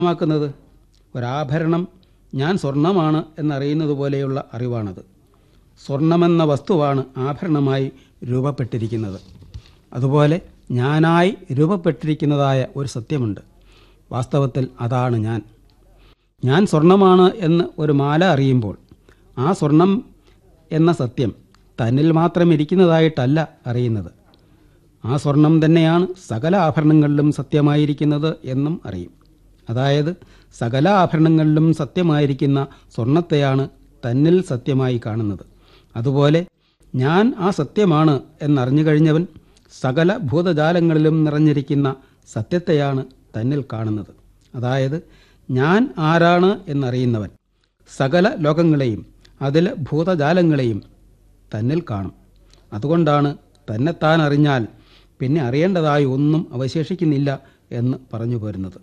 അർത്ഥമാക്കുന്നത് ഒരാഭരണം ഞാൻ സ്വർണമാണ് എന്നറിയുന്നത് പോലെയുള്ള അറിവാണത് സ്വർണമെന്ന വസ്തുവാണ് ആഭരണമായി രൂപപ്പെട്ടിരിക്കുന്നത് അതുപോലെ ഞാനായി രൂപപ്പെട്ടിരിക്കുന്നതായ ഒരു സത്യമുണ്ട് വാസ്തവത്തിൽ അതാണ് ഞാൻ ഞാൻ സ്വർണമാണ് എന്ന് ഒരു മാല അറിയുമ്പോൾ ആ സ്വർണം എന്ന സത്യം തന്നിൽ മാത്രം ഇരിക്കുന്നതായിട്ടല്ല അറിയുന്നത് ആ സ്വർണം തന്നെയാണ് സകല ആഭരണങ്ങളിലും സത്യമായിരിക്കുന്നത് എന്നും അറിയും അതായത് സകല ആഭരണങ്ങളിലും സത്യമായിരിക്കുന്ന സ്വർണത്തെയാണ് തന്നിൽ സത്യമായി കാണുന്നത് അതുപോലെ ഞാൻ ആ സത്യമാണ് എന്നറിഞ്ഞു കഴിഞ്ഞവൻ സകല ഭൂതജാലങ്ങളിലും നിറഞ്ഞിരിക്കുന്ന സത്യത്തെയാണ് തന്നിൽ കാണുന്നത് അതായത് ഞാൻ ആരാണ് എന്നറിയുന്നവൻ സകല ലോകങ്ങളെയും അതിലെ ഭൂതജാലങ്ങളെയും തന്നിൽ കാണും അതുകൊണ്ടാണ് തന്നെത്താൻ അറിഞ്ഞാൽ പിന്നെ അറിയേണ്ടതായി ഒന്നും അവശേഷിക്കുന്നില്ല എന്ന് പറഞ്ഞു പോരുന്നത്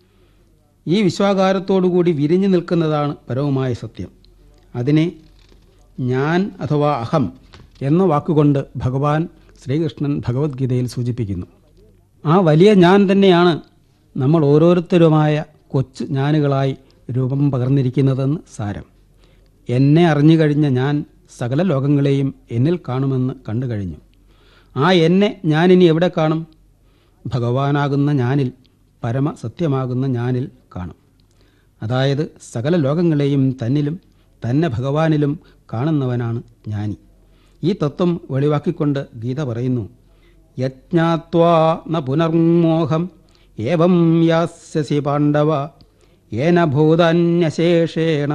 ഈ വിശ്വാകാരത്തോടുകൂടി വിരിഞ്ഞു നിൽക്കുന്നതാണ് പരവുമായ സത്യം അതിനെ ഞാൻ അഥവാ അഹം എന്ന വാക്കുകൊണ്ട് ഭഗവാൻ ശ്രീകൃഷ്ണൻ ഭഗവത്ഗീതയിൽ സൂചിപ്പിക്കുന്നു ആ വലിയ ഞാൻ തന്നെയാണ് നമ്മൾ ഓരോരുത്തരുമായ കൊച്ചു ഞാനുകളായി രൂപം പകർന്നിരിക്കുന്നതെന്ന് സാരം എന്നെ അറിഞ്ഞു കഴിഞ്ഞ ഞാൻ സകല ലോകങ്ങളെയും എന്നിൽ കാണുമെന്ന് കണ്ടു കഴിഞ്ഞു ആ എന്നെ ഞാനിനി എവിടെ കാണും ഭഗവാനാകുന്ന ഞാനിൽ പരമസത്യമാകുന്ന ഞാനിൽ കാണും അതായത് സകല ലോകങ്ങളെയും തന്നിലും തന്നെ ഭഗവാനിലും കാണുന്നവനാണ് ജ്ഞാനി ഈ തത്വം വെളിവാക്കിക്കൊണ്ട് ഗീത പറയുന്നു യജ്ഞാത്വാ ന പുനർമോഹം ഏവം യാസ്യസി പാണ്ഡവ ഏന ഭൂതാന്യശേഷേണ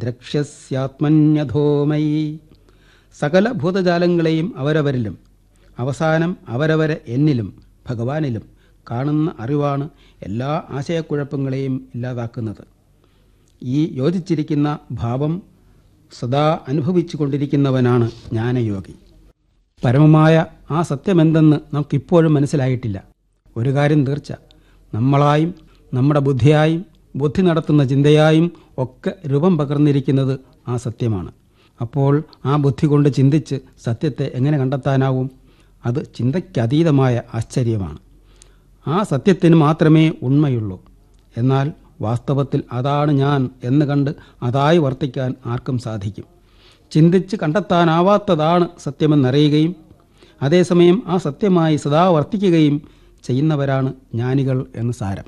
ദ്രക്ഷ്യസ്യാത്മന്യധോമയി സകല ഭൂതജാലങ്ങളെയും അവരവരിലും അവസാനം അവരവരെ എന്നിലും ഭഗവാനിലും കാണുന്ന അറിവാണ് എല്ലാ ആശയക്കുഴപ്പങ്ങളെയും ഇല്ലാതാക്കുന്നത് ഈ യോജിച്ചിരിക്കുന്ന ഭാവം സദാ അനുഭവിച്ചു കൊണ്ടിരിക്കുന്നവനാണ് ജ്ഞാനയോഗി പരമമായ ആ സത്യമെന്തെന്ന് നമുക്കിപ്പോഴും മനസ്സിലായിട്ടില്ല ഒരു കാര്യം തീർച്ച നമ്മളായും നമ്മുടെ ബുദ്ധിയായും ബുദ്ധി നടത്തുന്ന ചിന്തയായും ഒക്കെ രൂപം പകർന്നിരിക്കുന്നത് ആ സത്യമാണ് അപ്പോൾ ആ ബുദ്ധി കൊണ്ട് ചിന്തിച്ച് സത്യത്തെ എങ്ങനെ കണ്ടെത്താനാവും അത് ചിന്തയ്ക്കതീതമായ ആശ്ചര്യമാണ് ആ സത്യത്തിന് മാത്രമേ ഉണ്മയുള്ളൂ എന്നാൽ വാസ്തവത്തിൽ അതാണ് ഞാൻ എന്ന് കണ്ട് അതായി വർത്തിക്കാൻ ആർക്കും സാധിക്കും ചിന്തിച്ച് കണ്ടെത്താനാവാത്തതാണ് സത്യമെന്നറിയുകയും അതേസമയം ആ സത്യമായി സദാ വർത്തിക്കുകയും ചെയ്യുന്നവരാണ് ജ്ഞാനികൾ എന്ന് സാരം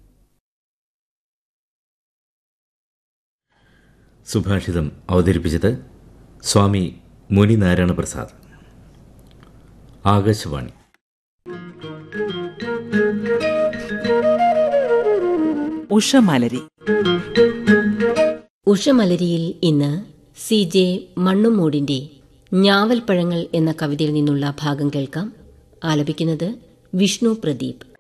സുഭാഷിതം അവതരിപ്പിച്ചത് സ്വാമി മുനിനാരായണ പ്രസാദ് ആകാശവാണി ഉഷമലരി ഉഷമലരിയിൽ ഇന്ന് സി ജെ മണ്ണുമൂടിന്റെ ഞാവൽപ്പഴങ്ങൾ എന്ന കവിതയിൽ നിന്നുള്ള ഭാഗം കേൾക്കാം ആലപിക്കുന്നത് വിഷ്ണു പ്രദീപ്